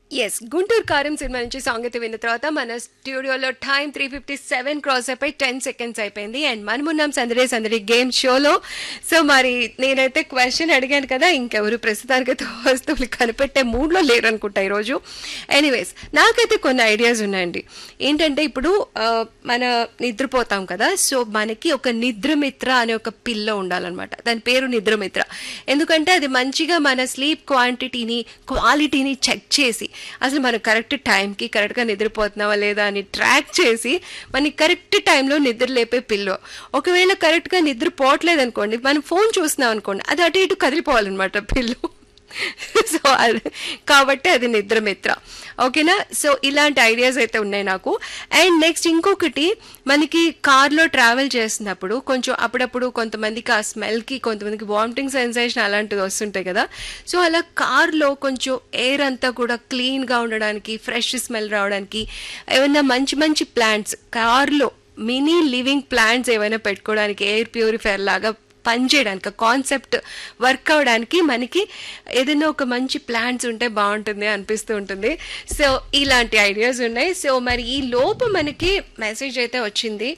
yes Guntur కారం cinema నుంచి song అయితే విన్న తర్వాత మన స్టూడియోలో time three fifty seven cross అయిపోయి టెన్ సెకండ్స్ అయిపోయింది అండ్ మనమున్నాం సందడి సందడి గేమ్ షోలో సో మరి నేనైతే క్వశ్చన్ అడిగాను కదా ఇంకెవరు ప్రస్తుతానికైతే వస్తువులు కనిపెట్టే మూడ్లో లేరు అనుకుంటా ఈరోజు ఎనీవేస్ నాకైతే కొన్ని ఐడియాస్ ఉన్నాయండి ఏంటంటే ఇప్పుడు ఆ, మన నిద్రపోతాం కదా సో మనకి ఒక నిద్రమిత్ర అనే ఒక పిల్ల ఉండాలన్నమాట దాని పేరు నిద్రమిత్ర ఎందుకంటే అది మంచిగా మన స్లీప్ క్వాంటిటీని క్వాలిటీని చెక్ చేసి అసలు మనం కరెక్ట్ టైంకి కరెక్ట్గా నిద్రపోతున్నావా లేదా అని ట్రాక్ చేసి మనకి కరెక్ట్ టైంలో నిద్ర లేపే పిల్లో ఒకవేళ కరెక్ట్గా నిద్రపోవట్లేదు అనుకోండి మనం ఫోన్ చూస్తున్నాం అనుకోండి అది అటు ఇటు కదిలిపోవాలన్నమాట పిల్లు సో అది కాబట్టి అది నిద్రమిత్ర ఓకేనా సో ఇలాంటి ఐడియాస్ అయితే ఉన్నాయి నాకు అండ్ నెక్స్ట్ ఇంకొకటి మనకి కార్లో ట్రావెల్ చేస్తున్నప్పుడు కొంచెం అప్పుడప్పుడు కొంతమందికి ఆ స్మెల్కి కొంతమందికి వామిటింగ్ సెన్సేషన్ అలాంటివి వస్తుంటాయి కదా సో అలా కార్లో కొంచెం ఎయిర్ అంతా కూడా క్లీన్గా ఉండడానికి ఫ్రెష్ స్మెల్ రావడానికి ఏమైనా మంచి మంచి ప్లాంట్స్ కార్లో మినీ లివింగ్ ప్లాంట్స్ ఏమైనా పెట్టుకోవడానికి ఎయిర్ ప్యూరిఫైయర్ లాగా పనిచేయడానికి కాన్సెప్ట్ వర్క్ అవడానికి మనకి ఏదైనా ఒక మంచి ప్లాన్స్ ఉంటే బాగుంటుంది అనిపిస్తూ ఉంటుంది సో ఇలాంటి ఐడియాస్ ఉన్నాయి సో మరి ఈ లోపు మనకి మెసేజ్ అయితే వచ్చింది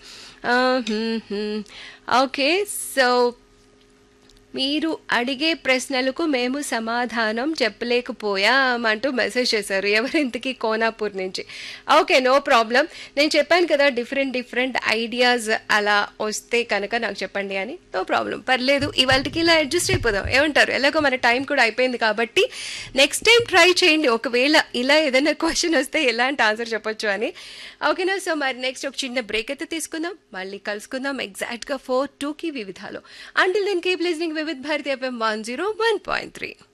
ఓకే సో మీరు అడిగే ప్రశ్నలకు మేము సమాధానం చెప్పలేకపోయాం అంటూ మెసేజ్ చేశారు ఎవరింతకి కోనాపూర్ నుంచి ఓకే నో ప్రాబ్లం నేను చెప్పాను కదా డిఫరెంట్ డిఫరెంట్ ఐడియాస్ అలా వస్తే కనుక నాకు చెప్పండి అని నో ప్రాబ్లం పర్లేదు ఇవాళకి ఇలా అడ్జస్ట్ అయిపోదాం ఏమంటారు ఎలాగో మన టైం కూడా అయిపోయింది కాబట్టి నెక్స్ట్ టైం ట్రై చేయండి ఒకవేళ ఇలా ఏదైనా క్వశ్చన్ వస్తే ఎలాంటి ఆన్సర్ చెప్పొచ్చు అని ఓకేనా సో మరి నెక్స్ట్ ఒక చిన్న బ్రేక్ అయితే తీసుకుందాం మళ్ళీ కలుసుకుందాం ఎగ్జాక్ట్గా ఫోర్ టూకి వివిధాలు until then keep listening Vividh Bharati FM one zero one point three